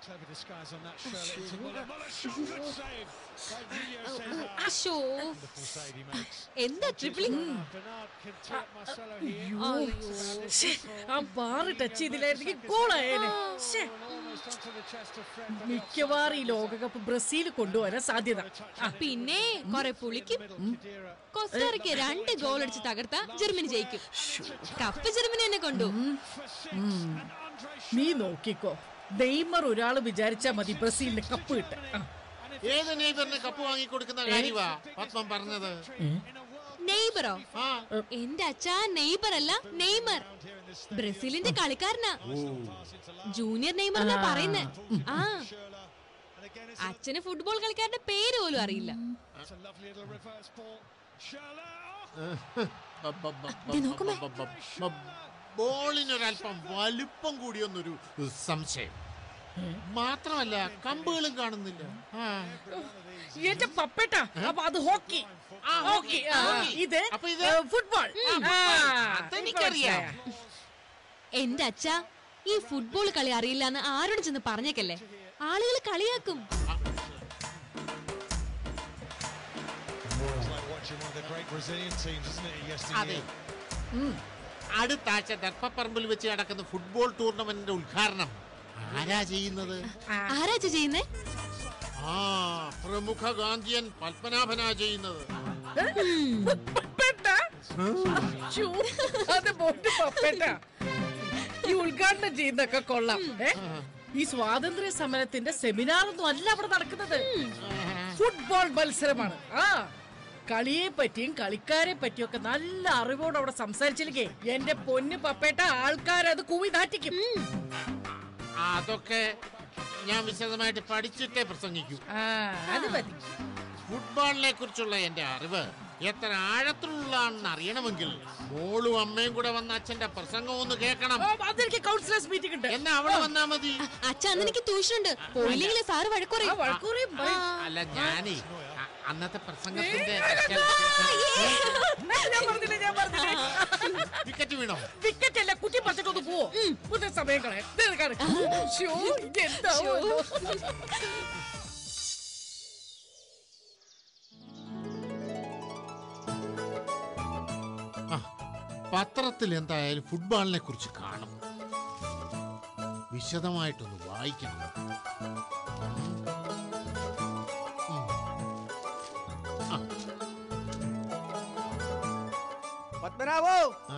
clever disguise on that Shirley into Muller. Muller shot, good save by Julio Cesar. അശോ Wonderful save he makes. എന്താ ട്രിപ്പിളിംഗ് Bernard can tap Marcelo here. അയ്യോ ശ്ശേ, ആ bar touch ചെയ്തില്ലായിരുന്നെങ്കിൽ ഗോളായേനെ ശ്ശേ, Almost onto the chest of Fred. but the മിക്കവാറും ഈ ലോകകപ്പ് Brazil കൊണ്ടുപോകാൻ സാധ്യത ആ, പിന്നെ കൊറേ പുളിക്കും Khedira. കൊസ്റ്റാറിക്ക് രണ്ട് ഗോൾ അടിച്ച് തകർത്ത ജർമ്മനി ജയിക്കും കപ്പ് ജർമ്മനി തന്നെ കൊണ്ടു For six. And Andre നീ നോക്കിക്കോ നെയ്മർ ഒരാള് വിചാരിച്ചാ മതി ബ്രസീലിന് കപ്പ് കിട്ടാൻ ആ, ഏത് നെയ്ബറിന് കപ്പ് വാങ്ങിക്കൊടുക്കുന്ന കാര്യവാ പത്മം പറഞ്ഞത് നെയ്ബറോ ആ എന്റെ അച്ഛാ നെയ്ബർ അല്ല നെയ്മർ ബ്രസീലിന്റെ കളിക്കാരനാ ജൂനിയർ നെയ്മർ എന്നാ പറയുന്നേ ആ And again, it's അച്ഛന് ഫുട്ബോൾ കളിക്കാരന്റെ പേര് പോലും അറിയില്ല a, it's a lovely little reverse ball. Schürrle. Oh, ബ- ബ- ബ- ദേ നോക്കുമേ. ബ- ബ- ബ- ബോളിനൊരല്പം വലുപ്പം കൂടിയൊന്നൊരു സംശയം മാത്രമല്ല കമ്പുകളും കാണുന്നില്ല ആ. എന്റെ പപ്പേട്ട അപ്പൊ അത് ഹോക്കി ആ, ഹോക്കി ആ, ഹോക്കി. ഇത് അപ്പൊ ഇത്? ഏ, ഫുട്ബോൾ ആ, അതെനിക്കറിയാം. എന്റെ അച്ഛാ ഈ ഫുട്ബോൾ കളി അറിയില്ല എന്ന് ആരോട് ചെന്ന് പറഞ്ഞേക്കല്ലേ ആളുകൾ കളിയാക്കും It's like watching one of the great Brazilian teams, isn't it? അതെ Yesteryear. അടുത്ത ആഴ്ച ദർപ്പപ്പറമ്പിൽ വെച്ച് നടക്കുന്ന ഫുട്ബോൾ ടൂർണമെന്റിന്റെ ഉദ്ഘാടനം ആരാ ചെയ്യുന്നത് ആരാ അച്ഛാ ചെയ്യുന്നേ ആ പ്രമുഖ ഗാന്ധിയൻ പത്മനാഭനാ ചെയ്യുന്നത് പപ്പേട്ട അച്ഛോ, അത് മോന്റെ പപ്പേട്ട ഈ ഉദ്ഘാടനം ചെയ്യുന്നൊക്കെ കൊള്ളാം ഏ ഈ സ്വാതന്ത്ര്യ സമരത്തിന്റെ സെമിനാർ ഒന്നും അല്ല അവിടെ നടക്കുന്നത് ഫുട്ബോൾ മത്സരമാണ് ആ കളിയെ പറ്റിയും കളിക്കാരെ പറ്റിയും ഒക്കെ നല്ല അറിവോട് അവിടെ സംസാരിച്ചിരിക്കേ എന്റെ പൊന്ന് പപ്പേട്ട ആൾക്കാരത് കൂവി നാറ്റിക്കും അതൊക്കെ ഞാൻ വിശദമായിട്ട് പഠിച്ചിട്ടേ പ്രസംഗിക്കൂ ആ അത് മതി ഫുട്ബോളിനെ കുറിച്ചുള്ള എന്റെ അറിവ് എത്ര ആഴത്തിലുള്ളതാണെന്ന് അറിയണമെങ്കിൽ മോളും അമ്മയും കൂടെ വന്ന അച്ഛന്റെ പ്രസംഗം ഒന്ന് കേൾക്കണം ഓ, അതെനിക്ക് കൗൺസിലേഴ്സ് മീറ്റിംഗ് ഉണ്ട് എന്നാ അവിടെ വന്നാ മതി അച്ഛാ അന്ന് എനിക്ക് ട്യൂഷൻ ഉണ്ട് പോയില്ലെങ്കിൽ സാറ് ആ വഴക്കുറയും വഴക്കൂറിയും പറയും. അല്ല ഞാനേ അ- അന്നത്തെ പ്രസംഗത്തിന്റെ ഞാൻ പറഞ്ഞില്ല ഞാൻ പറഞ്ഞില്ല വിക്കറ്റ് വീണോ വിക്കറ്റ് അല്ല കുറ്റി പറിച്ചിട്ടൊന്ന് പോവോ പുതിയ സമയങ്ങളെ എന്താ ആ, പത്രത്തിൽ എന്തായാലും ഫുട്ബോളിനെ കുറിച്ച് കാണും വിശദമായിട്ടൊന്ന് വായിക്കണം ഉം. ആ, പത്മനാഭോ ആ.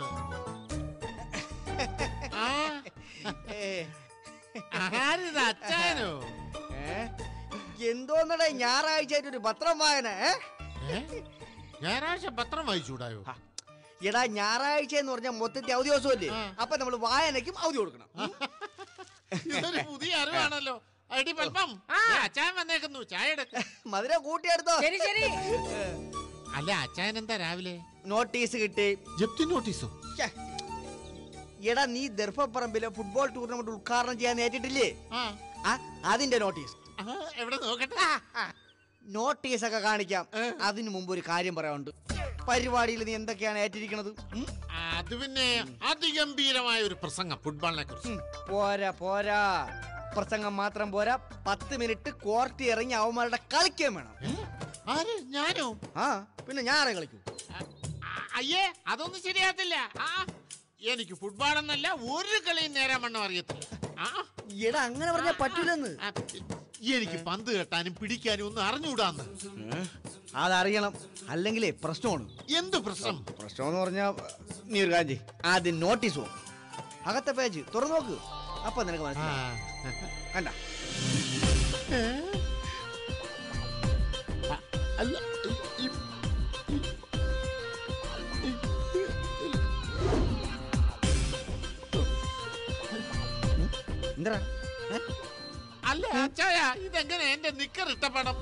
ആ, ഏ, ആരിത് അച്ചായനോ ഏ? എന്തോന്നടേ ഞായറാഴ്ച ആയിട്ട് ഒരു പത്രം വായന ഏ? ഏ? ഞായറാഴ്ച പത്രം വായിച്ചൂടായോ ആ, എടാ ഞായറാഴ്ച എന്ന് പറഞ്ഞാൽ മൊത്തത്തിൽ അവധി ദിവസമല്ലേ ആ. അപ്പൊ നമ്മൾ വായനയ്ക്കും അവധി കൊടുക്കണം ഉം. ഇതൊരു പുതിയ അറിവാണല്ലോ അടി പൽപ്പം ദേ അച്ചായൻ വന്നേക്കുന്നു ചായ എടുക്ക മധുര കൂട്ടിയെടുത്തോ ശരി ശരി അല്ല അച്ചായൻ എന്താ രാവിലെ നോട്ടീസ് കിട്ടി ജപ്തി നോട്ടീസോ ഛെ. എടാ നീ ദർഭപ്പറമ്പിലെ ഫുട്ബോൾ ടൂർണമെന്റ് ഉദ്ഘാടനം ചെയ്യാൻ നേരിട്ടില്ലേ ആ ആ അതിന്റെ നോട്ടീസ് ആ, എവിടെ നോക്കട്ടെ നോട്ടീസ് ഒക്കെ കാണിക്കാം ഏ. അതിനു മുമ്പ് ഒരു കാര്യം പറയാനുണ്ട് പരിപാടിയിൽ നീ എന്തൊക്കെയാണ് ഏറ്റിരിക്കണത് ഉം? അത് പിന്നെ അതിഗംഭീരമായ ഒരു പ്രസംഗം ഫുട്ബോളിനെ കുറിച്ച് ഉം, പോരാ പോരാ പ്രസംഗം മാത്രം പോരാ പത്ത് മിനിറ്റ് കോർട്ട് ഇറങ്ങി അവന്മാരുടെ കളിക്കുകയും വേണം ആര് ഞാനോ ആ പിന്നെ ഞാൻ ആരെ കളിക്കൂ ആ, ആ, അയ്യേ അതൊന്നും ശരിയാകത്തില്ല ആ എനിക്ക് ഫുട്ബോൾ എന്നല്ല ഒരു കളിയും നേരാൻ വണ്ണം അറിയത്തില്ല ആ എടാ അങ്ങനെ പറഞ്ഞാൽ പറ്റൂലെന്ന് ആ, എനിക്ക് പന്ത് കെട്ടാനും പിടിക്കാനും ഒന്നും അറിഞ്ഞുകൂടാന്ന് അതറിയണം അല്ലെങ്കിലേ പ്രശ്നമാണ് എന്ത് പ്രശ്നം പ്രശ്നം എന്ന് പറഞ്ഞാ നീ ഒരു കാര്യം ചെയ്യ്. ആദ്യം നോട്ടീസ് പോകും അകത്തെ പേജ് തുറന്നു നോക്ക് അപ്പൊ നിനക്ക് ആ, മനസ്സിലാവും കണ്ട ആ, അല്ല ഈ- എന്താ അല്ല അച്ചായ ഇതെങ്ങനെ എന്റെ നിക്കർ ഇട്ടപ്പണം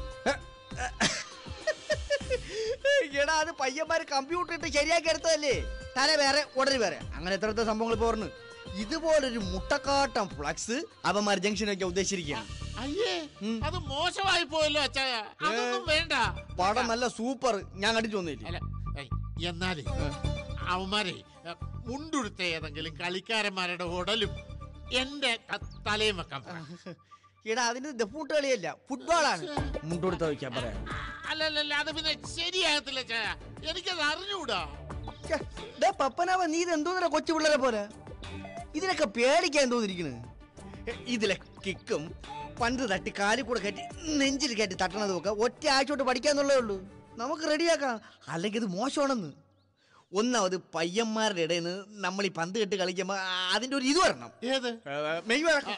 എടാ അത് പയ്യന്മാര് കമ്പ്യൂട്ടർ ഇട്ട് ശരിയാക്കി എടുത്തതല്ലേ തല വേറെ ഉടനെ വേറെ അങ്ങനെ എത്രത്തെ സംഭവങ്ങൾ ഇപ്പൊ പറഞ്ഞു ഇതുപോലൊരു മുട്ടക്കാട്ടം ഫ്ലക്സ് അവന്മാർ ജംഗ്ഷനൊക്കെ ഉദ്ദേശിച്ചിരിക്കുകയാണ് അയ്യേ ഉം. അത് മോശമായി പോയല്ലോ അച്ചായ അതൊന്നും വേണ്ട പടം നല്ല സൂപ്പർ ഞാൻ കണ്ടിട്ട് വന്നില്ല അല്ല ഏയ്, എന്നാലേ അവന്മാരെ ഏ, മുണ്ടുടുത്ത ഏതെങ്കിലും കളിക്കാരന്മാരുടെ ഉടലും എന്റെ ത- തലയും വെക്കാൻ പറ. എടാ അതിന് ദഫൂട്ട് കളിയല്ല ഫുട്ബോളാണ് മുണ്ടോടുത്ത് വയ്ക്കാൻ പറയാം അല്ലല്ല അത് പിന്നെ ശരിയാകത്തില്ല ചായ എനിക്കത് അറിഞ്ഞൂടാ ഛെ, ദേ പപ്പനാവ നീ ഇത് എന്തോന്നില്ല കൊച്ചു പിള്ളേരെ പോലെ ഇതിനൊക്കെ പേടിക്കാൻ തോന്നിരിക്കണ് ഇതിലെ കിക്കും പന്ത് തട്ടി കാലിൽ കൂടെ കയറ്റി നെഞ്ചിൽ കയറ്റി തട്ടണതും ഒക്കെ ഒറ്റ ആഴ്ച പഠിക്കാന്നുള്ളേ ഉള്ളൂ നമുക്ക് റെഡിയാക്കാം അല്ലെങ്കിൽ ഇത് മോശമാണെന്ന് ഒന്നാമത് പയ്യന്മാരുടെ ഇടയിൽ നിന്ന് നമ്മൾ ഈ പന്ത് കെട്ട് കളിക്കുമ്പോൾ അതിന്റെ ഒരു ഇത് വരണം ഏത് മെയ് വഴക്കം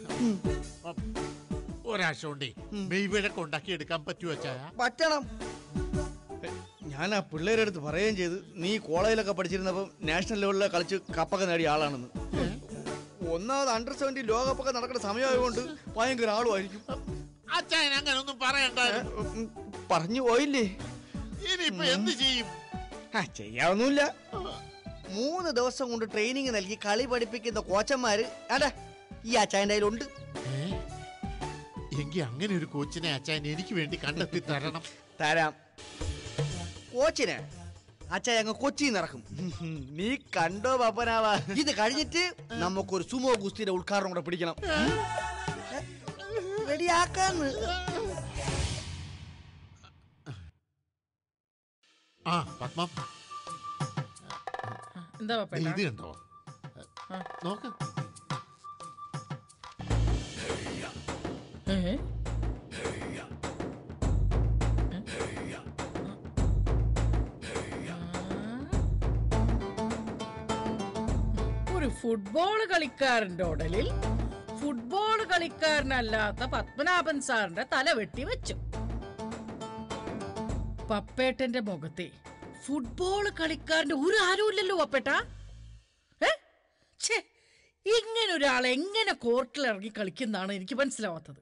ഒരാഴ്ച കൊണ്ടേ മെയ്വഴക്കം ഉണ്ടാക്കി എടുക്കാൻ പറ്റുമോ ചായ പറ്റണം ഞാൻ ആ പിള്ളേരുടെ അടുത്ത് പറയുകയും ചെയ്ത് നീ കോളേജിലൊക്കെ പഠിച്ചിരുന്നപ്പോൾ നാഷണൽ ലെവലിൽ കളിച്ച് കപ്പൊക്കെ നേടിയ ആളാണെന്ന് ഒന്നാമത് അണ്ടർ സെവൻറ്റി ലോകകപ്പൊക്കെ നടക്കുന്ന സമയമായതുകൊണ്ട് ഭയങ്കര ആളുമായിരിക്കും അച്ഛൻ അങ്ങനെ ഒന്നും പറയണ്ട ഉം, പറഞ്ഞു പോയില്ലേ ഇനിയിപ്പൊ എന്ത് ചെയ്യും ആ ചെയ്യാവുന്നില്ല മൂന്ന് ദിവസം കൊണ്ട് ട്രെയിനിങ് നൽകി കളി പഠിപ്പിക്കുന്ന കോച്ചന്മാര് അതെ ഈ അച്ചായൻ്റെ കയ്യിലുണ്ട് ഏ? എങ്കി അങ്ങനെ ഒരു കോച്ചിനെ അച്ഛൻ എനിക്ക് വേണ്ടി കണ്ടെത്തി തരണം തരാം കോച്ചിനെ അച്ഛാ ഞങ്ങൾ കൊച്ചിയിൽ നിറക്കും നീ കണ്ടോ പപ്പനാവാ ഇത് കഴിഞ്ഞിട്ട് നമുക്കൊരു സുമോ ഗുസ്തിയുടെ ഉദ്ഘാടനം കൂടെ പിടിക്കണം റെഡിയാക്കാന്ന് ആ പത്മം എന്താ ദേ പപ്പേട്ടാ ഇത് കണ്ടോ നോക്ക് ഏ? ഒരു ഫുട്ബോൾ കളിക്കാരന്റെ ഉടലിൽ ഫുട്ബോൾ കളിക്കാരനല്ലാത്ത പത്മനാഭൻ സാറിന്റെ തല വെട്ടി വെച്ചു പപ്പേട്ടന്റെ മുഖത്തെ ഫുട്ബോൾ കളിക്കാരന്റെ ഒരു ആരുമില്ലല്ലോ പപ്പേട്ട ഏ ഛേ ഇങ്ങനെ ഒരാൾ എങ്ങനെ കോർട്ടിൽ ഇറങ്ങി കളിക്കുന്നതാണ് എനിക്ക് മനസ്സിലാവാത്തത്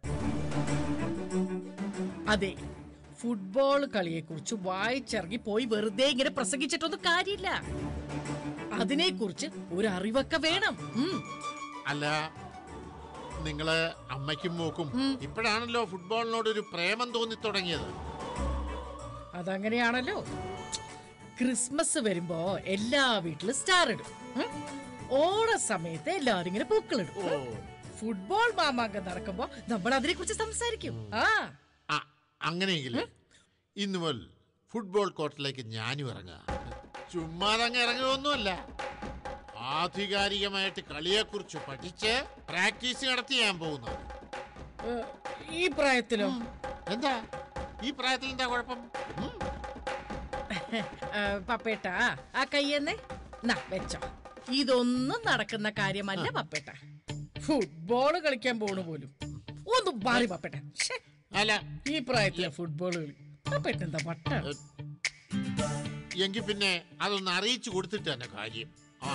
അതെ ഫുട്ബോൾ കളിയെ കുറിച്ച് വായിച്ചിറങ്ങി പോയി വെറുതെ ഇങ്ങനെ പ്രസംഗിച്ചിട്ടൊന്നും കാര്യമില്ല അതിനെക്കുറിച്ച് ഒരു അറിവൊക്കെ വേണം ഉം. അല്ല നിങ്ങള് അമ്മയ്ക്കും മോക്കും ഇപ്പോഴാണല്ലോ ഫുട്ബോളിനോട് ഒരു പ്രേമം തോന്നി തുടങ്ങിയത് അതങ്ങനെയാണല്ലോ ക്രിസ്മസ് വരുമ്പോ എല്ലാ വീട്ടിലും സ്റ്റാർ ഇടും ഉം. ഓണ സമയത്ത് എല്ലാവരും ഇങ്ങനെ പൂക്കളിടും ഓ ഫുട്ബോൾ മാമാങ്കം നടക്കുമ്പോ നമ്മൾ അതിനെ കുറിച്ച് സംസാരിക്കും ആ ആ, അങ്ങനെയെങ്കിൽ ഇന്നു മുതൽ ഫുട്ബോൾ കോർട്ടിലേക്ക് ഞാനും ഇറങ്ങുക ചുമ്മാതങ്ങ് ഇറങ്ങുകയൊന്നുമല്ല ആധികാരികമായിട്ട് കളിയെക്കുറിച്ച് പഠിച്ച് പ്രാക്ടീസ് നടത്തി ഞാൻ പോകുന്നത് ഏ, ഈ പ്രായത്തിലോ എന്താ ഈ പ്രായത്തിൽ എന്താ കുഴപ്പം ഉം. ആ, പപ്പേട്ട ആ കയ്യെന്നെ നാ വെച്ചോ ഇതൊന്നും നടക്കുന്ന കാര്യമല്ല പപ്പേട്ട ഫുട്ബോൾ കളിക്കാൻ പോണു പോലും ഒന്ന് മാറി പപ്പേട്ട ശ്ശേ, അല്ല ഈ പ്രായത്തിലെ ഫുട്ബോൾ കളി പപ്പേട്ട എന്താ വട്ടാണ് എങ്കിൽ പിന്നെ അതൊന്ന് അറിയിച്ചു കൊടുത്തിട്ട് തന്നെ കാര്യം ആ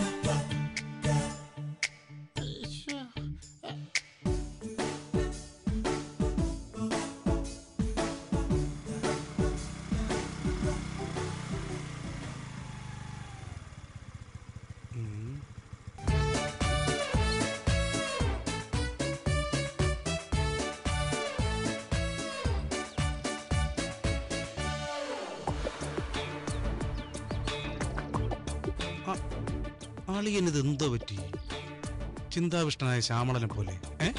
ശ്ശോ. അളിയനിത് എന്തോ പറ്റി ചിന്താവിഷ്ടനായ ശ്യാമളനെ പോലെ ഏ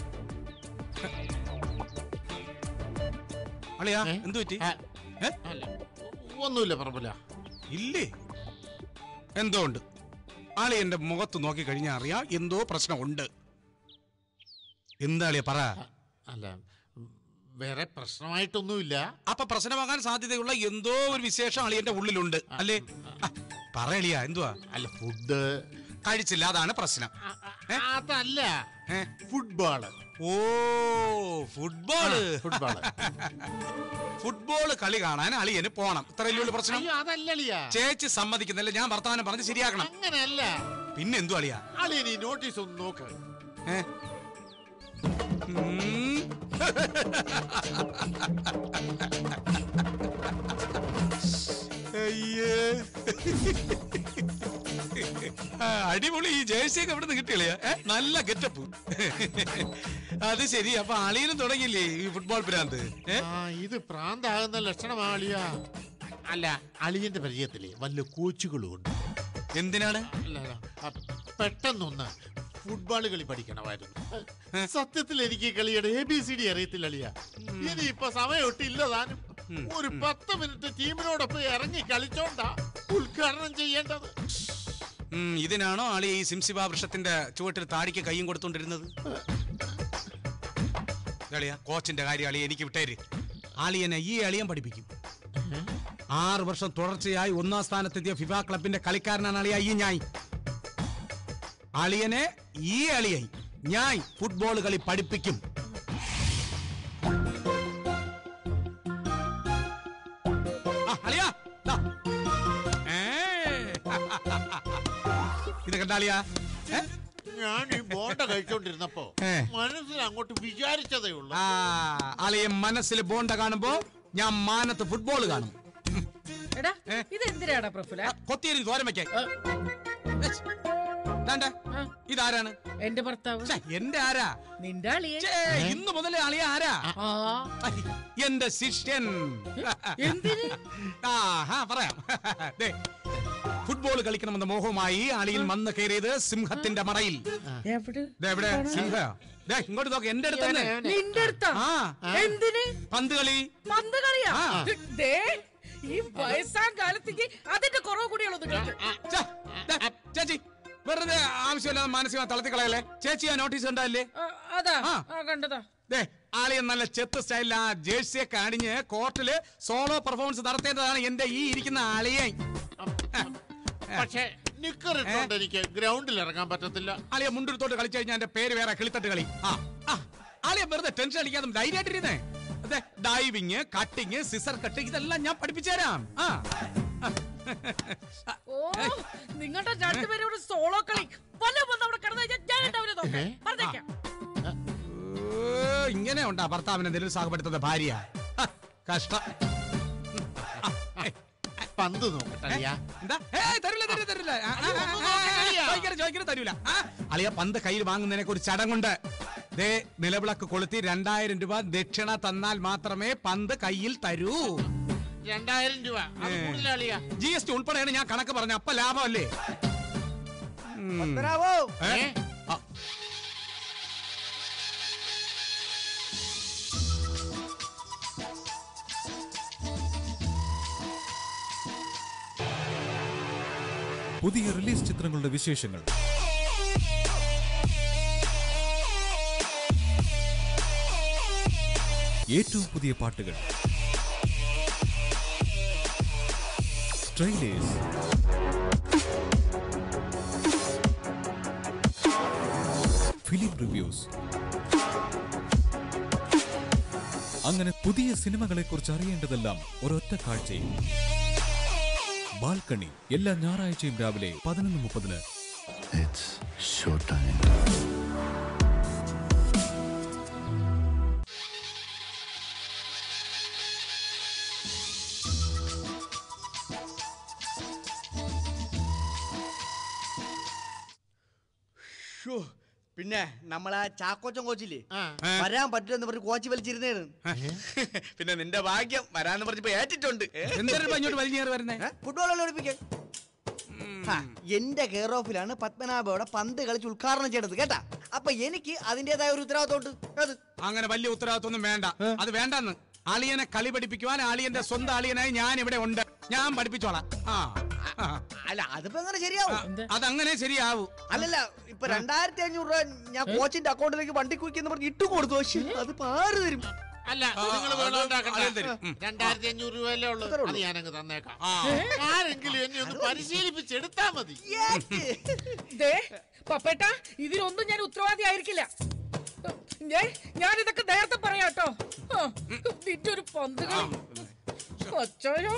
അളിയാ ഏ? എന്തു പറ്റി ആ, ഏ? അല്ല ഒന്നുമില്ല പറമ്പില്ല ഇല്ലേ എന്തോ ഉണ്ട് അളിയന്റെ മുഖത്ത് നോക്കി കഴിഞ്ഞാൽ അറിയാം എന്തോ പ്രശ്നമുണ്ട് എന്താ അളിയ പറ അല്ല വേറെ പ്രശ്നമായിട്ടൊന്നുമില്ല അപ്പൊ പ്രശ്നമാകാൻ സാധ്യതയുള്ള എന്തോ ഒരു വിശേഷം അളിയന്റെ ഉള്ളിലുണ്ട് അല്ലേ ആ, പറ അളിയ എന്തുവാ അല്ല ഫുഡ് കഴിച്ചില്ല അതാണ് പ്രശ്നം അതല്ല ഏ? ഫുട്ബോള് ഓ ഫുട്ബോള് ഫുട്ബോള് ഫുട്ബോൾ കളി കാണാൻ അളിയന് പോണം ഇത്രയല്ലേ ഉള്ളൂ പ്രശ്നം അയ്യോ അതല്ലളിയാ ചേച്ചി സമ്മതിക്കുന്നില്ല ഞാൻ വർത്തമാനം പറഞ്ഞ് ശരിയാക്കണം അങ്ങനെയല്ല പിന്നെ എന്തു അളിയാ അളിയൻ ഈ നോട്ടീസ് ഒന്ന് നോക്ക് ഏ? ഉം. അയ്യേ. ആ, അടിപൊളി ഈ ജേഴ്സിയൊക്കെ എവിടെ നിന്ന് കിട്ടിയളിയാ ഏ? നല്ല ഗെറ്റപ്പ് അത് ശരി അപ്പൊ അളിയനും തുടങ്ങിയില്ലേ ഈ ഫുട്ബോൾ ഭ്രാന്ത് ഏ? ആ ഇത് പ്രാന്താകുന്ന ലക്ഷണമാ അളിയ അല്ല അളിയന്റെ പരിചയത്തില് വല്ല കോച്ചുകളും ഉണ്ട് എന്തിനാണ് അല്ല അല്ല, ആ, പെട്ടെന്നൊന്ന് ഫുട്ബോൾ കളി പഠിക്കണമായിരുന്നു സത്യത്തിൽ എനിക്ക് ഈ കളിയുടെ എ ബി സി ഡി അറിയത്തില്ല അളിയ ഇനി ഇപ്പൊ സമയമൊട്ടില്ല താനും ഒരു പത്ത് മിനിറ്റ് ടീമിനോടൊപ്പം ഇറങ്ങി കളിച്ചോണ്ടാ ഉദ്ഘാടനം ചെയ്യേണ്ടത് ഉം, ഇതിനാണോ ആളി ഈ സിംസിബ വൃക്ഷത്തിന്റെ ചുവട്ടിൽ താടിക്ക് കൈയും കൊടുത്തോണ്ടിരുന്നത് അളിയ കോച്ചിന്റെ കാര്യം അളിയ എനിക്ക് വിട്ടേര് ആളിയനെ ഈ അളിയൻ പഠിപ്പിക്കും ആറ് വർഷം തുടർച്ചയായി ഒന്നാം സ്ഥാനത്തെത്തിയ ഫിഫ ക്ലബിന്റെ കളിക്കാരനാണ് അളിയ ഈ ഞായ് അളിയനെ ഈ അളിയായി ഞാൻ ഫുട്ബോൾ കളി പഠിപ്പിക്കും ആ, അളിയാ, ദാ. ഏ. ഇത് കണ്ട അളിയാ ഏ? ഞാൻ ഈ ബോണ്ട കഴിച്ചോണ്ടിരുന്നപ്പോ ഏ. മനസ്സിൽ അങ്ങോട്ട് വിചാരിച്ചതേ ഉള്ളൂ ആ അളിയൻ മനസ്സിൽ ബോണ്ട കാണുമ്പോ ഞാൻ മാനത്ത് ഫുട്ബോൾ കാണും എടാ ഏ? ഇത് എന്തിനാടാ പ്രഫുല കൊത്തിയരി തോരൻ വെക്കാൻ ദാണ്ടെ, ആ. ഇതാരാണ് എന്റെ ഭർത്താവ് ഛെ, എന്റെ ആരാ നിന്റെ അളിയെ ഛേ, ഇന്ന് മുതലേ അളിയ ആരാ ആ ഐ, എന്റെ ശിഷ്യൻ എന്തിന് ആ ഹാ പറയാം ദേ, ഫുട്ബോൾ കളിക്കണമെന്ന മോഹവുമായി അളിയിൽ വന്ന് കയറിയത് സിംഹത്തിന്റെ മറയിൽ എവിടെ ദേ, എവിടെ സിംഹ ദേ, ഇങ്ങോട്ട് നോക്ക് എന്റെ അടുത്ത് തന്നെ നിന്റെ അടുത്താ ആ എന്തിന് പന്ത് കളി പന്ത് കളിയാ ആ. ദേ ഈ വയസ്സാം കാലത്തേക്ക് അതിന്റെ കുറവ് കൂടിയുള്ളൂ നിങ്ങൾക്ക് ഛെ, ദേ, ചേച്ചി വെറുതെ ആവശ്യമില്ലാതെ മാനസികമായി തളർത്തി കളയല്ലേ ചേച്ചി ആ നോട്ടീസ് ഉണ്ടായില്ലേ ആ, അതാ ആ. ആ കണ്ടതാ ദേ ആളിയൻ നല്ല ചെത്ത് സ്റ്റൈലിൽ ആ ജേഴ്സിയൊക്കെ അണിഞ്ഞ് കോർട്ടില് സോളോ പെർഫോമൻസ് നടത്തേണ്ടതാണ് എന്റെ ഈ ഇരിക്കുന്ന ആളിയൻ പക്ഷേ നിക്കർ ഇട്ടോണ്ട് എനിക്ക് ഗ്രൗണ്ടിൽ ഇറങ്ങാൻ പറ്റത്തില്ല ആളിയ മുണ്ടെടുത്തോട്ട് കളിച്ചു കഴിഞ്ഞാൽ എന്റെ പേര് വേറെ കിളിത്തട്ട് കളി ആ ആ, ആളിയ വെറുതെ ടെൻഷൻ അടിക്കാതെ ധൈര്യമായിട്ടിരുന്നേ അതെ ഡൈവിങ് കട്ടിങ് സിസർ കട്ട് ഇതെല്ലാം ഞാൻ പഠിപ്പിച്ചു തരാം ആ ഓ നിങ്ങളുടെ രണ്ടുപേരും ഇവിടെ സോളോ കളി വല്ല വന്ന് അവിടെ കിടന്നു കഴിഞ്ഞാൽ ഞാൻ ഉണ്ടാവില്ല നോക്കാം പറഞ്ഞേക്കാം ഓ, ഇങ്ങനെ ഉണ്ടാ ഭർത്താവിനെ നിരുത്സാഹപ്പെടുത്തുന്ന ഭാര്യ ഹ, കഷ്ടം പന്ത് നോക്കട്ടെ അളിയാ. എന്താ ഏയ്, തരില്ല തരില്ല തരില്ല ആ, ആ, ആ, ആ, ചോദിക്കരുത് ചോദിക്കരുത് തരൂല ആ, അളിയ പന്ത് കയ്യിൽ വാങ്ങുന്നതിനൊക്കെ ഒരു ചടങ്ങുണ്ട് ദേ നിലവിളക്ക് കൊളുത്തി രണ്ടായിരം രൂപ ദക്ഷിണ തന്നാൽ മാത്രമേ പന്ത് കയ്യിൽ തരൂ രണ്ടായിരം രൂപ അത് ഏ. കൂടുതലാളിയാ ജി എസ് ടി ഉൾപ്പെടെയാണ് ഞാൻ കണക്ക് പറഞ്ഞ അപ്പൊ ലാഭമല്ലേ ഉം. ബ്രാവോ ഏ? ഏ? ആ, പുതിയ റിലീസ് ചിത്രങ്ങളുടെ വിശേഷങ്ങൾ ഏറ്റവും പുതിയ പാട്ടുകൾ ട്രെയിലേഴ്സ് ഫിലിം റിവ്യൂസ് അങ്ങനെ പുതിയ സിനിമകളെ കുറിച്ച് അറിയേണ്ടതെല്ലാം ഒരൊറ്റ കാഴ്ചയിൽ ബാൽക്കണി എല്ലാ ഞായറാഴ്ചയും രാവിലെ പതിനൊന്ന് മുപ്പതിന് It's showtime. ഷോ, പിന്നെ നമ്മളാ ചാക്കോച്ചൻ കോച്ചില്ലേ ആ. വരാൻ പറ്റില്ലെന്ന് പറഞ്ഞ് കോച്ച് വലിച്ചിരുന്നേണ് പിന്നെ നിന്റെ ഭാഗ്യം വരാന്ന് പറഞ്ഞപ്പോ ഏറ്റിട്ടുണ്ട് എന്തൊരു ഇങ്ങോട്ട് വലിഞ്ഞേറി വരുന്നേ ഫുട്ബോൾ കളി പഠിപ്പിക്കാൻ ആ, എന്റെ കെയർ ഓഫിലാണ് പത്മനാഭയുടെ പന്ത് കളിച്ച് ഉദ്ഘാടനം ചെയ്തത് കേട്ടാ അപ്പൊ എനിക്ക് അതിന്റേതായ ഒരു ഉത്തരവാദിത്തമുണ്ട് അത് അങ്ങനെ വലിയ ഉത്തരവാദിത്വം വേണ്ട അത് വേണ്ടെന്ന് അളിയനെ കളി പഠിപ്പിക്കുവാൻ അളിയന്റെ സ്വന്തം അളിയനായി ഞാൻ ഇവിടെ ഉണ്ട് ഞാൻ പഠിപ്പിച്ചോളാം ആ ആ. അല്ല അതിപ്പോ എങ്ങനെ ശരിയാവും അതങ്ങനെ ശരിയാവൂ അല്ലല്ല ഇപ്പൊ രണ്ടായിരത്തി അഞ്ഞൂറ് രൂപ ഞാൻ കോച്ചിന്റെ അക്കൗണ്ടിലേക്ക് വണ്ടി കുയിക്കെന്ന് പറഞ്ഞ് ഇട്ട് കൊടുത്തു പക്ഷേ അത് പാറ് തരും അല്ല ആ, നിങ്ങൾ അത് വെള്ളം ഉണ്ടാക്കണ്ട. ആദ്യം തരും. ഉം. രണ്ടായിരത്തി അഞ്ഞൂറ് രൂപയല്ലേ ഉള്ളൂ അത്രേ ഉള്ളൂ. അത് ഞാനങ്ങ് തന്നേക്കാം ആ ആരെങ്കിലും എന്നെ ഒന്ന് പരിശീലിപ്പിച്ചെടുത്താ മതി ഏറ്റ്. ദേ പപ്പേട്ട ഇതിനൊന്നും ഞാൻ ഉത്തരവാദി ആയിരിക്കില്ല ഞാൻ ഞാൻ ഇതൊക്കെ നേരത്തെ പറയാട്ടോ ആ, നിന്റെ ഒരു പന്ത് കളി അച്ചായോ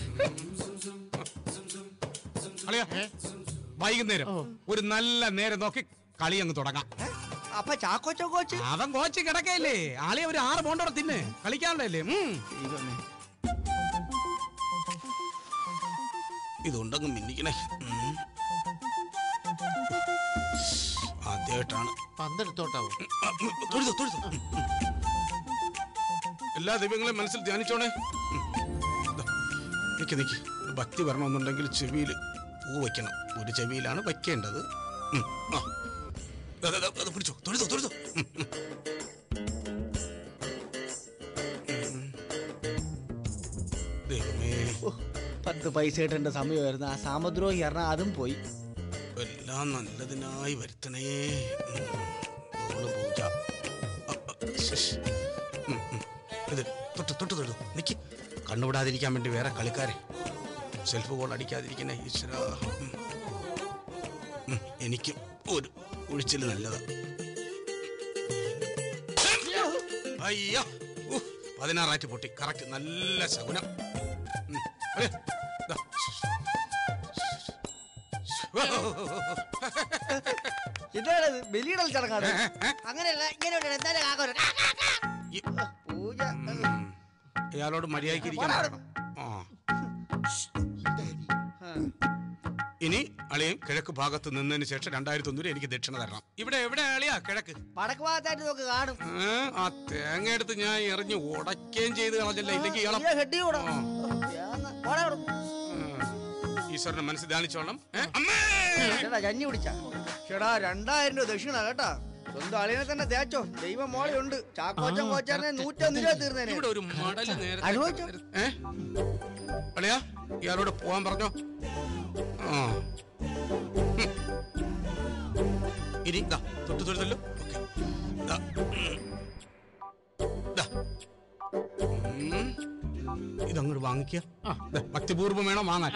അളിയ വൈകുന്നേരം ഒരു നല്ല നേരം നോക്കി കളി അങ്ങ് തുടങ്ങാം അപ്പൊ ചാക്കോച്ചൻ കോച്ച് അവൻ കോച്ച് കിടക്കയില്ലേ ആളിയ ഒരു ആറ് പോണ്ടോടെ തിന്ന് കളിക്കാണ്ടല്ലേ ഇതുണ്ടങ്ങ് മിന്നിക്കണേ ഉം. ആദ്യമായിട്ടാണ് പന്തെടുത്തോട്ടാവും ആ, ഉം, തൊഴുതു, തൊഴുതു. ഉം, ഉം. എല്ലാ ദൈവങ്ങളെയും മനസ്സിൽ ധ്യാനിച്ചോണേ ഉം. ദാ, നിക്ക് നിക്ക് ഒരു ഭക്തി വരണമെന്നുണ്ടെങ്കിൽ ചെവിയിൽ പൂ വയ്ക്കണം ഒരു ചെവിയിലാണ് വയ്ക്കേണ്ടത് ഉം, ആ. ദാ, ദാ, ദാ, അത് പിടിച്ചോ തൊഴുതോ തൊഴുതോ ഉം, ഉം. ഉം. ദൈവമേ ഓ, പത്ത് പൈസ കിട്ടേണ്ട സമയമായിരുന്നു ആ സാമദ്രോഹി പറഞ്ഞാൽ അതും പോയി എല്ലാം നല്ലതിനായി വരുത്തണേ ഉം. ബോള് പൂജ അ, അ, ശ്ശ്. ഉം, ഉം. ഇത് തൊട്ട് തൊട്ട് തൊഴുതു നിക്ക് കണ്ണുവിടാതിരിക്കാൻ വേണ്ടി വേറെ കളിക്കാരെ സെൽഫ് ഗോൾ അടിക്കാതിരിക്കണേ ഈശ്വര ഉം. ഉം, എനിക്ക് ഒരു ഒഴിച്ചിൽ നല്ലതാ അയ്യോ ഉഹ്, പതിനാറായിട്ട് പൊട്ടി കറക്റ്റ് നല്ല ശകുനം ഉം, അതെ, ദാ. ഇതാണത് ബലിയിടൽ ചടങ്ങാണ് അങ്ങനെയല്ല ഇങ്ങനെ ഉണ്ട്. എന്തായാലും കാക്ക വരും. കാ, കാ, കാ. ഈ പൂജ ഉം. ഇയാളോട് മര്യാദയ്ക്ക് ഇരിക്കാൻ പറയണം ആ ആ. ഇനി അളിയൻ കിഴക്ക് ഭാഗത്ത് നിന്നതിന് ശേഷം രണ്ടായിരത്തി ഒന്നിൽ എനിക്ക് ദക്ഷിണ തരണം ഇവിടെ എവിടെ അളിയാ കിഴക്ക് വടക്ക് ഭാഗത്തായിട്ട് നോക്ക് കാണും ഏ, ആ തേങ്ങ എടുത്ത് ഞാൻ എറിഞ്ഞ് ഉടയ്ക്കുകയും ചെയ്ത് കളഞ്ഞല്ല ഇല്ലെങ്കിൽ ഇയാളെ ഇയ്യ, ഹെഡി കൂടാ ആ. ഏന്ന്. പോടാ അവിടുന്ന്. ഉം. ഈശ്വരനെ മനസ്സിൽ ധ്യാനിച്ചോളണം ഏ, അമ്മേ ചേട്ടാ കഞ്ഞി കുടിച്ച ചേടാ രണ്ടായിരം രൂപ ദക്ഷിണ കേട്ടാ സ്വന്തം അളിയനെ തന്നെ തേച്ചോ ദൈവം മോളെയുണ്ട് ചാക്കോച്ചൻ കോച്ചാനെ നൂറ്റൊന്ന് രൂപ തീർന്നേനെ ഇവിടെ ഒരു മടല് നേരത്തെ അനുഭവിച്ചോ? ഏ അളിയാ ഇയാളോട് പോവാൻ പറഞ്ഞോ ആ ഉം. ഇനി ദാ തൊട്ട് തൊഴുതല്ലോ ഓക്കെ ദാ ഉം. ദാ. ഉം. ഇതങ്ങോട്ട് വാങ്ങിക്കുക ദാ, ഭക്തിപൂർവ്വം വേണം വാങ്ങാൻ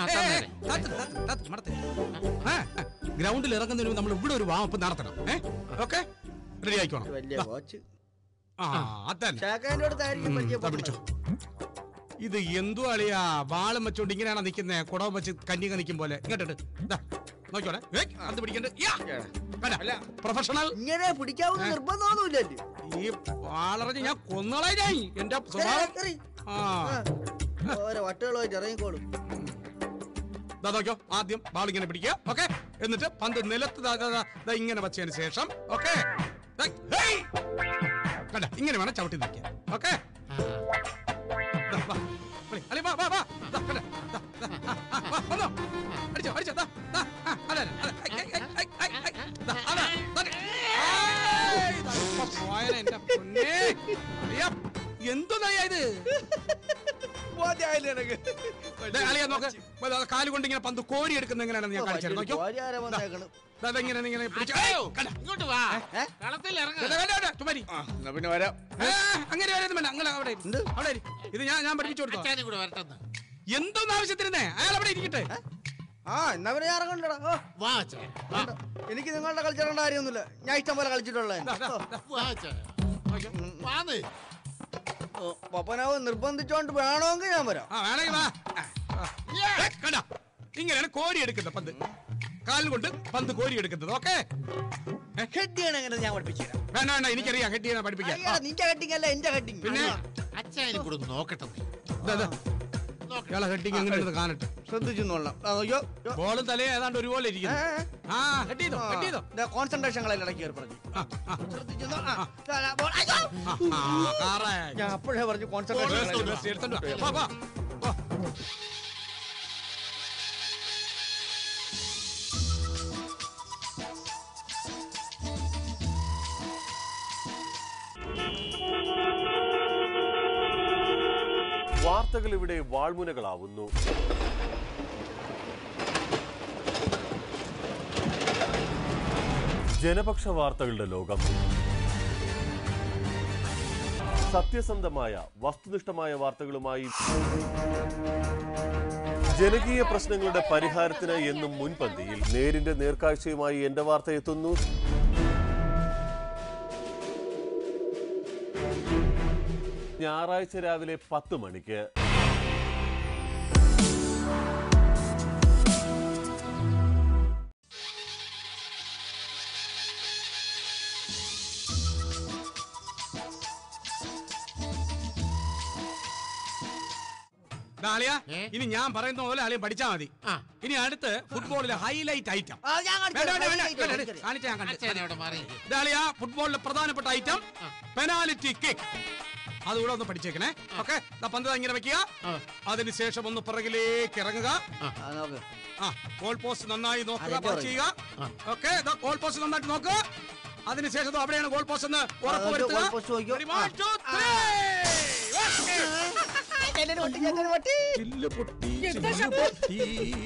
ഗ്രൗണ്ടിൽ ഇറങ്ങുന്നതിന് മുമ്പ് നമ്മൾ ഇവിടെ ഒരു വാമപ്പ് നടത്തണം ഏ ഓക്കെ റെഡി ആയിക്കോണം വലിയ ദാ. കോച്ച് ആ അതന്നെ ചാക്കാൻ്റെ അടുത്തായിരിക്കും ഉം, വലിയ ദാ പിടിച്ചോ ഇത് എന്തു അളിയാ വാളും വെച്ചോണ്ട് ഇങ്ങനെയാണ് നിക്കുന്നേ കുടവും വെച്ച് കന്യക നിൽക്കും പോലെ ഇങ്ങോട്ട് നോക്കിയോടെ ഏയ്, അത് പിടിക്കണ്ട് യാ. കണ്ടാ? പ്രൊഫഷണൽ ഇങ്ങനെ പിടിക്കാവുന്ന നിർബന്ധമൊന്നുമില്ലല്ലോ ഈ വാളറിഞ്ഞ് ഞാൻ കൊന്നളെ ഞാൻ എന്റെ സ്വഭാവം എറി. ആ ആ. ഓരോ വട്ടുകളുമായിട്ട് ഇറങ്ങിക്കോളും ദാ നോക്കിയോ ആദ്യം ബാൾ ഇങ്ങനെ പിടിക്കുക ഓക്കെ എന്നിട്ട് പന്ത് നിലത്ത് ദാ, ദാ, ദാ, ദാ ഇങ്ങനെ വെച്ചതിന് ശേഷം ഓക്കെ കണ്ട ഇങ്ങനെ വേണം ചവിട്ടി നിൽക്കാൻ ഓക്കെ അളി വാ വാ വാ ദാ, കണ്ടോ? ദാ, ദാ, ആ, ആ, വാ, വന്നോ. അടിച്ചോ അടിച്ചോ ദാ, ദാ, ആ, അതെ, അതെ, ഐ, ഐ, ഐ, ഐ, ഐ, ഐ, ദാ, അതെ, ദാ, ഏയ്, ദാ, ഇപ്പൊ പോയനെ, എന്റെ പൊന്നേ. അളിയാ, എന്തോന്നളിയാ ഇത് മതിയായില്ലേ നിനക്ക്? ദേ, അളിയാ നോക്ക് ദാ, കാല് കൊണ്ട് ഇങ്ങനെ പന്ത് കോരി എടുക്കുന്ന എങ്ങനെയാണെന്ന് ഞാൻ കാണിച്ചു തരാം. നോക്കിയോ കോരി ആരാ വന്നേക്കണ്? ദാ, ദാ, ഇങ്ങനെ ഇങ്ങനെ പിടിച്ച് ഏയ്, കണ്ടോ? ഇങ്ങോട്ട് വാ ഏ? കളത്തിൽ ദാ, ഇറങ്ങ ദാ, വേണ്ട, വേണ്ട, ചുമ്മാ ഇരി. എന്നാ പിന്നെ വരാം ഏ, അങ്ങനെ വരാനും വേണ്ട അങ്ങനെ അവിടെ ഇരി. എന്ത്? അവിടെ ഇരി. ഇത് ഞാൻ ഞാൻ പഠിപ്പിച്ചു കൊടുത്തോ അച്ഛനും കൂടെ വരട്ടെന്ന് എന്തോന്ന് ആവശ്യത്തിരുന്നേ അയാൾ അവിടെ ഇരിക്കട്ടെ ആ എന്നാ പിന്നെ ഞാൻ ഇറങ്ങണ്ടടാ ഓ വാ അച്ഛാ വേണ്ട. എനിക്ക് നിങ്ങളുടെ കളിച്ചിടേണ്ട കാര്യമൊന്നുമില്ല ഞാൻ ഇഷ്ടം പോലെ കളിച്ചിട്ടുള്ള ദാ, ദാ, ദാ. വാ അച്ഛാ വാന്ന് പപ്പനാവ് നിർബന്ധിച്ചോണ്ട് വേണമെങ്കിൽ ഞാൻ വരാം ആ വേണമെങ്കിൽ വാ ആ, ആ. ഏ, കണ്ടോ ഇങ്ങനെയാണ് കോരി എടുക്കുന്നത് പന്ത് കാലിൽ കൊണ്ട് പന്ത് കോരി എടുക്കുന്നത് ഓക്കെ ഹെഡ് ചെയ്യണം എങ്ങനെ ഞാൻ പഠിപ്പിച്ചു തരാം വേണ്ട വേണ്ട എനിക്കറിയാം ഹെഡ് ചെയ്യാൻ പഠിപ്പിക്കാം അയ്യടാ, നിന്റെ ഹെഡിങ് അല്ല എന്റെ ഹെഡിങ് പിന്നെ അച്ഛനും കൂടെ ഒന്ന് നോക്കട്ടെ നീ. ദാ, ദാ. ഇയാളെ ഹെഡിങ് എങ്ങനെയാണെന്ന് കാണട്ടെ ശ്രദ്ധിച്ചു നോളാം അയ്യോ ബോളും തലയും ഏതാണ്ട് ഒരുപോലെ ഇരിക്കുന്നു ആ ഹെഡ് ചെയ്തോ ഹെഡ് ചെയ്തോ കോൺസെൻട്രേഷൻ കളയിൽ ഇടയ്ക്ക് കയറി പറഞ്ഞു ആ, ആ, ശ്രദ്ധിച്ചു നോ- ആ, ദാ, ദാ, ബോൾ. അയ്യോ! ആ, ആ, correct. ഞാൻ അപ്പോഴേ പറഞ്ഞു Best, കോൺസെൻട്രേഷൻ best, എടുത്തോണ്ട് വാ. വാ, വാ, വാ. വാർത്തകൾ ഇവിടെ വാൾമുനകളാവുന്നു ജനപക്ഷ വാർത്തകളുടെ ലോകം സത്യസന്ധമായ വസ്തുനിഷ്ഠമായ വാർത്തകളുമായി ജനകീയ പ്രശ്നങ്ങളുടെ പരിഹാരത്തിന് എന്നും മുൻപന്തിയിൽ നേരിന്റെ നേർക്കാഴ്ചയുമായി എന്റെ വാർത്ത എത്തുന്നു ഞായറാഴ്ച രാവിലെ പത്ത് മണിക്ക് ദാ, അളിയാ, ഏ? ഇനി ഞാൻ പറയുന്ന പോലെ അളിയൻ പഠിച്ചാ മതി ആ. ഇനി അടുത്ത് ഫുട്ബോളിലെ ഹൈലൈറ്റ് ഐറ്റം ആ, ഞാൻ കാണിച്ചു വേണ്ട, തരാം. വേണ്ട, വേണ്ട, കാണിച്ചു വേണ്ട, തരാം. കാണിച്ച ഞാൻ അച്ഛനെ കണ്ടു അവിടെ മാറി ഇതാളിയാ ഫുട്ബോളിലെ പ്രധാനപ്പെട്ട ഐറ്റം പെനാലിറ്റി കിക്ക് അതുകൂടെ ഒന്ന് പഠിച്ചേക്കണേ ഓക്കെ പന്ത് ദാ ഇങ്ങനെ വെക്കുക ആ. അതിനുശേഷം ഒന്ന് പിറകിലേക്ക് ഇറങ്ങുക ആ, നോക്ക്. ആ ഗോൾ പോസ്റ്റ് നന്നായി നോക്കുക അതെന്റെ പറിച്ച് ചെയ്യുക ആ. ഓക്കെ ഗോൾ പോസ്റ്റ് നന്നായിട്ട് നോക്കുക അതിനുശേഷം ദോ അവിടെയാണ് ഗോൾ പോസ്റ്റ് എന്ന് ഉറപ്പ് ആ, വരുത്തുക goal post നോക്കിയോ? Ready, one, two, ആ. three. Okay. എന്നെ പൊട്ടി എന്നെ പൊട്ടി ചില്ല് പൊട്ടി, എന്താ ചില്ല് ശബ്ദം? പൊട്ടി.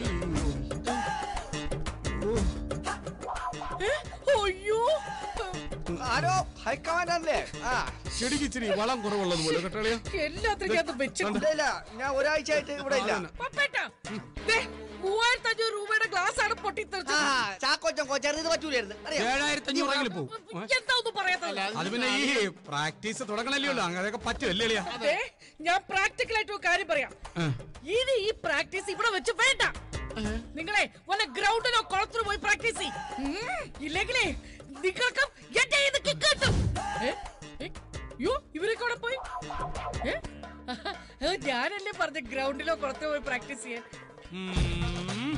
ഏ? അയ്യോ ആരോ ഹൈക്കമാൻഡ് അല്ലേ ആ ചെടിക്ക് ഇച്ചിരി വളം കുറവുള്ളത് പോലെ കേട്ടോളിയോ എല്ലാത്തിനും ഞാൻ വെച്ചു ഇല്ല ഇല്ല ഞാൻ ഒരാഴ്ച ആയിട്ട് ഇവിടെ ഇല്ല പപ്പേട്ട ദേ, മൂവായിരത്തി അഞ്ഞൂറ് രൂപയുടെ ഗ്ലാസ് ആണ് ആ പൊട്ടിത്തെറിച്ചത് ചാക്കോച്ചൻ കോച്ചായിരുന്നു ഇത് പറ്റൂലായിരുന്നു അറിയാം ഏഴായിരത്തി അഞ്ഞൂറെങ്കിലും പോവും എന്താ ഒന്നും പറയാത്തത് അത് പിന്നെ ഈ പ്രാക്ടീസ് തുടങ്ങണല്ലേ ഉള്ളൂ അങ്ങനെയൊക്കെ പറ്റുമല്ലേ അളിയാ ദേ, ഞാൻ പ്രാക്ടിക്കൽ ആയിട്ട് ഒരു കാര്യം പറയാം ഇനി ഈ പ്രാക്ടീസ് ഇവിടെ വെച്ച് വേണ്ട നിങ്ങളെ വല്ല ഗ്രൗണ്ടിലോ കുളത്തിലോ പോയി പ്രാക്ടീസ് ചെയ്യും ഇല്ലെങ്കിലേ നിങ്ങൾക്ക് എന്റെ ഇത് കിക്ക് കിട്ടും ഏ? ഏ? യ്യോ, ഇവരൊക്കെ അവിടെ പോയി ഏ? ഏ, ഞാനല്ലേ പറഞ്ഞ ഗ്രൗണ്ടിലോ കുളത്തിലോ പോയി പ്രാക്ടീസ് ചെയ്യാൻ ഉം.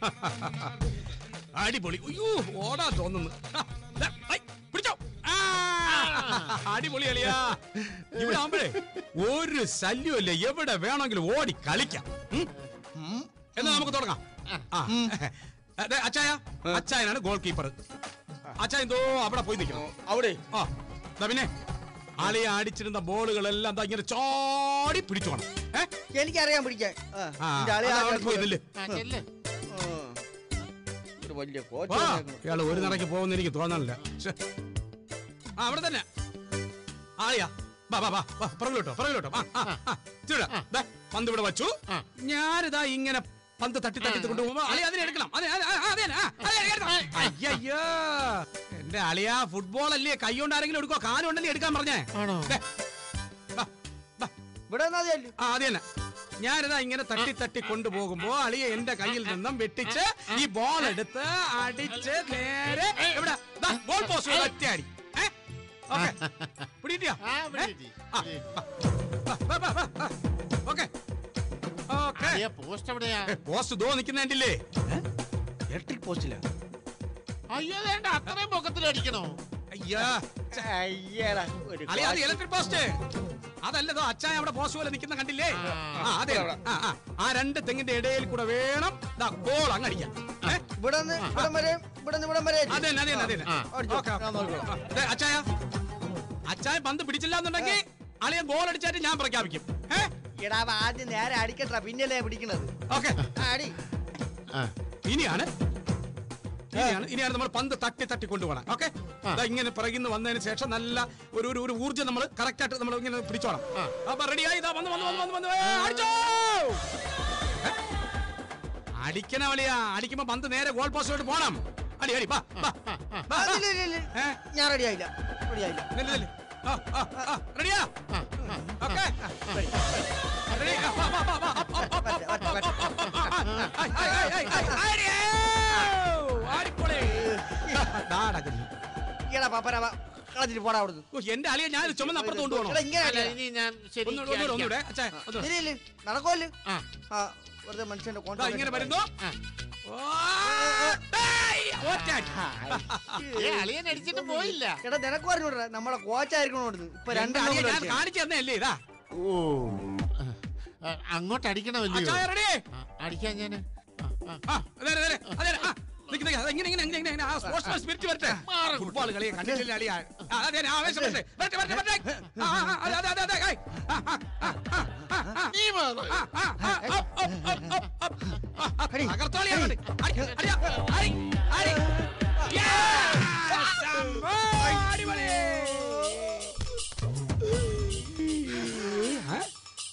അടിപൊളി അയ്യോ ഓടാ തോന്നുന്നു ആ, ദാ, ഐ, പിടിച്ചോ ആ, അടിപൊളി അളിയാ ഇവിടെ ആവുമ്പഴേ ഒരു ശല്യമില്ല എവിടെ വേണമെങ്കിലും ഓടി കളിക്കാം ഉം? എന്നാ നമുക്ക് തുടങ്ങാം ആ. ദേ, അച്ചായ അച്ചായനാണ് ഗോൾ കീപ്പർ അച്ചായൻ എന്തോ അവിടെ പോയി നിൽക്കണം അവിടെ ആ ദാ പിന്നെ ആളിയെ അടിച്ചിരുന്ന ബോളുകളെല്ലാം ദാ ഇങ്ങനെ ചാടി പിടിച്ചു വേണം ഏ എനിക്കറിയാൻ പിടിക്കാൻ ആ, ആ, നിന്റെ ആളെ അത് ആ അവിടെ പോയി നില്ല്. ആ, ചെല്ല്. ആ. ഒരു വലിയ വാ, കോച്ച് ഇയാള് ഒരു നിറയ്ക്ക് പോകുന്ന എനിക്ക് തോന്നണില്ല ശ്ശെ. ആ അവിടെ തന്നെ ആളിയാ വാ വാ വാ വാ പുറകിലോട്ടോ പുറകിലോട്ടോ ആ ആ ആ ഇച്ചിരി ഇടാ. ദാ, പന്ത് ഇവിടെ വച്ചു ഞാനിതാ ഇങ്ങനെ പന്ത് തട്ടി തട്ടി കൊണ്ടുപോകുമ്പോ അളി അതിനെ എടുക്കണം അതെ അതെ, ആ, അതെ ആ, അതെ, എടുക്കണം. അയ്യയ്യോ എന്റെ അളിയാ ഫുട്ബോൾ അല്ലേ കൈ കൊണ്ട് ആരെങ്കിലും എടുക്കോ കാലുണ്ടല്ലേ എടുക്കാൻ പറഞ്ഞേ ദേ, വാ, വാ. ഇവിടെ നിന്നാ മതിയല്ലോ. ആ അത് തന്നെ ഞാനിതാ ഇങ്ങനെ തട്ടി തട്ടി കൊണ്ടുപോകുമ്പോ അളിയെ എന്റെ കയ്യിൽ നിന്നും വെട്ടിച്ച് ഈ ബോൾ എടുത്ത് അടിച്ച് നേരെ എവിടെ ബോൾ പോസ്റ്റ് ഒറ്റ അടി ഏ? ഓക്കേ. പിടികിട്ടിയോ? ആ, ഏ? പിടികിട്ടി, ആ, പിടികിട്ടി. വാ, വാ, വാ, വാ, വാ. ഓക്കേ. ഓക്കേ. അളിയാ, പോസ്റ്റ് എവിടെയാ ഏ, പോസ്റ്റ് ദോ നിൽക്കുന്ന കണ്ടില്ലേ ഇലക്ട്രിക് പോസ്റ്റിലാ അയ്യോ വേണ്ട അത്രയും പൊക്കത്തിൽ അടിക്കണോ അയ്യാ അയ്യടാ ഒരു അളി അത് കോച്ച്. ഇലക്ട്രിക് പോസ്റ്റ് അതല്ലതോ അച്ചായ അവിടെ പോസ്റ്റ് പോലെ നിൽക്കുന്ന കണ്ടില്ലേ ആ അതെ ആ ആ ആ രണ്ട് തെങ്ങിന്റെ ഇടയിൽ കൂടെ വേണം ദാ ഗോൾ അങ്ങ് അടിക്കാൻ ഏ? ഇവിടെ നിന്ന് ഇവിടം വരെ ഇവിടെ നിന്ന് ഇവിടം വരെ അതെ അതെ അതെ ആ. അടിച്ചോ. ഓക്കേ. ഞാൻ നോക്കിക്കോളാം. ദേ, അച്ചായ അച്ചായ പന്ത് പിടിച്ചില്ല എന്നുണ്ടെങ്കിൽ അളിയൻ ഗോൾ അടിച്ചായിട്ട് ഞാൻ പ്രഖ്യാപിക്കും ഏ എടാ അവൻ ആദ്യം നേരെ അടിക്കട്ടാ പിന്നല്ലേ പിടിക്കണത് ഓക്കെ ആ, അടി ആ. ഇനിയാണ് ഇനിയാണ് ഇനിയാണ് നമ്മൾ പന്ത് തട്ടി തട്ടി കൊണ്ടുപോകണം ഓക്കെ ഇങ്ങനെ പിറകിന്ന് വന്നതിന് ശേഷം നല്ല ഒരു ഒരു ഒരു ഊർജ്ജം നമ്മൾ കറക്റ്റ് ആയിട്ട് നമ്മൾ ഇങ്ങനെ പിടിച്ചോണം അപ്പൊ റെഡിയായി ഇതാ വന്ന് വന്ന് വന്ന് വന്ന് വന്ന് ഏ, അടിച്ചോ ഏ? അടിക്കണ വലിയ അടിക്കുമ്പോ പന്ത് നേരെ ഗോൾ പോസ്റ്റിലോട്ട് പോണം അടി അടി വാ വാ ആ, വാ, ഇല്ല, ഇല്ല, ഇല്ല. ഏ? ഞാൻ റെഡി ആയില്ല റെഡി ആയില്ല നില്ല്, നില്ല്. ആ, ആ, ആ, റെഡിയാ ഓക്കെ റെഡി ആ, വാ, വാ, വാ, വാ. അപ്പ്, അപ്പ്, അപ്പ്, വരട്ടെ, അപ്പ്, വരട്ടെ, അപ്പ്, വരട്ടെ. Up, up, up. ഐ, ഐ, ഐ, ഐ, ഐ, അടിയേ! അടിപൊളി. ദാ നടക്കുന്നു. ഈടാ പാപ്പന കളഞ്ഞിട്ട് പോടാ അവിടുന്ന് ഓ, എന്റെ അളിയെ ഞാൻ ചുമന്ന് അപ്പുറത്ത് കൊണ്ടുപോകണോ എടാ, ഇങ്ങനെ അല്ല, അടിയാ. ഇനി ഞാൻ ശരി ഒന്നുകൂടെ ഒന്നുകൂടെ ഒന്നുകൂടെ അച്ഛാ ഒന്ന് ഇല്ല, ഇല്ല, നടക്കുമല്ലോ ആ. ആ വെറുതെ മനുഷ്യന്റെ ദാ കോൺട്രാക്ട് ഇങ്ങനെ വരുന്നു ആ. ഓ, ഏയ്, ഒറ്റ അടി. ഏ, അളിയൻ അടിച്ചിട്ട് പോയില്ല എടാ നിനക്ക് പറഞ്ഞൂടാ നമ്മളെ കോച്ചായിരിക്കണം ഇവിടുന്ന് ഇപ്പൊ എന്റെ രണ്ടെണ്ണം അളിയെ കൂടെ ഞാൻ അടിച്ചേ. കാണിച്ചു തന്നല്ലേ ഇതാ ഓ ആ, അങ്ങോട്ട് അടിക്കണമല്ലോ അച്ഛാ റെഡി ആ, അടിക്കാൻ ഞാന് ആ, ആ. ആ, അതെ, അതെ, അതെ, അതെ, ആ, നിക്ക്, നിക്ക്, അത് ഇങ്ങനെ, ഇങ്ങനെ, ഇങ്ങനെ, ഇങ്ങനെ, ആ sportsman spirit വരട്ടെ. ഫുട്ബോൾ കളിയെ കണ്ടിട്ടില്ല അളിയാ. ആ, അതെ, ആ, ആവേശം വരട്ടെ. വരട്ടെ, വരട്ടെ, വരട്ടെ. ആ, ആ, അതെ, അതെ, അതെ, അതെ, ഏയ്. ആ, ആ, ആ, ആ, ആ, ആ. നീ മാറ്. ആ, ആ, ആ, up, up, up, up, up. ആ, ആ, തകർത്തോളിയാ അങ്ങോട്ട്. അടി, അടിയാ, അടി, അടി. Yes! അമ്മോ, അടിപൊളി. ആ?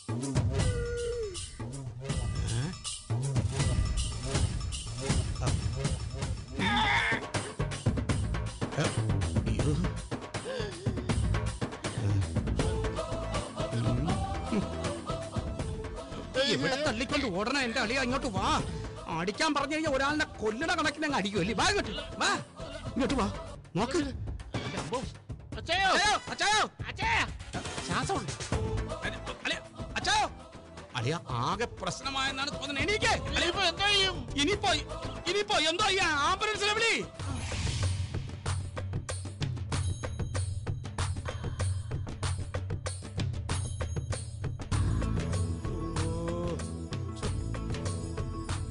ഇവിടെ തള്ളിക്കൊണ്ട് ഓടണ എന്റെ അളിയ ഇങ്ങോട്ട് വാ അടിക്കാൻ പറഞ്ഞു കഴിഞ്ഞാൽ ഒരാളിനെ കൊല്ലണ കണക്കിന് അങ്ങ് അടിക്കുമല്ലേ വാ ഇങ്ങോട്ട് വാ ഇങ്ങോട്ട് വാ നോക്ക് അച്ഛയോ അച്ചായോ അച്ചായോ ശ്വാസമുണ്ട് അളിയ അച്ചായോ അളിയ ആകെ പ്രശ്നമായെന്നാണ് തോന്നുന്നത് എനിക്ക് ഇപ്പൊ എന്തോ ചെയ്യും ഇനിയിപ്പോ ഇനിയിപ്പോ എന്തോ ഈ ആംബുലൻസിനെ വിളി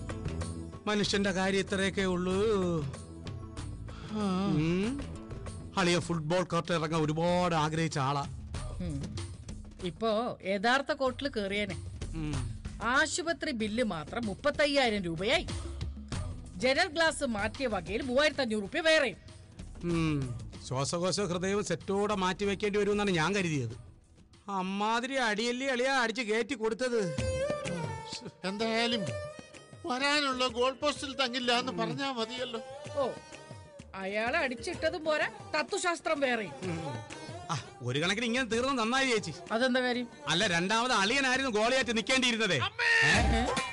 മനുഷ്യന്റെ കാര്യം ഇത്രയൊക്കെ ഉള്ളൂ ഉം. അളിയ ഫുട്ബോൾ കോർട്ടിൽ ഇറങ്ങാൻ ഒരുപാട് ആഗ്രഹിച്ച ആളാ ഉം. ഇപ്പോ യഥാർത്ഥ കോട്ടിൽ കേറിയേനെ ഉം. ആശുപത്രി ബില്ല് മാത്രം മുപ്പത്തയ്യായിരം രൂപയായി ജനൽ ഗ്ലാസ് മാറ്റിയ വകയിൽ മൂവായിരത്തി അഞ്ഞൂറ് രൂപ വേറെ ഉം. ശ്വാസകോശ ഹൃദയവും സെറ്റോടെ മാറ്റി വെക്കേണ്ടി വരുമെന്നാണ് ഞാൻ കരുതിയത് അമ്മാതിരി അടിയല്ലേ അളിയ അടിച്ച് കയറ്റി കൊടുത്തത് എന്തായാലും വരാനുള്ള ഗോൾ പോസ്റ്റിൽ തങ്ങില്ല എന്ന് പറഞ്ഞാ മതിയല്ലോ ഓ അയാളെ അടിച്ചിട്ടതും പോരാ തത്വശാസ്ത്രം വേറെ ആ, ഒരു കണക്കിന് ഇങ്ങനെ തീർന്ന് നന്നായി ചേച്ചി അതെന്താ കാര്യം അല്ല രണ്ടാമത് അളിയനായിരുന്നു ഗോളിയായിട്ട് നിൽക്കേണ്ടിയിരുന്നതേ ഏ?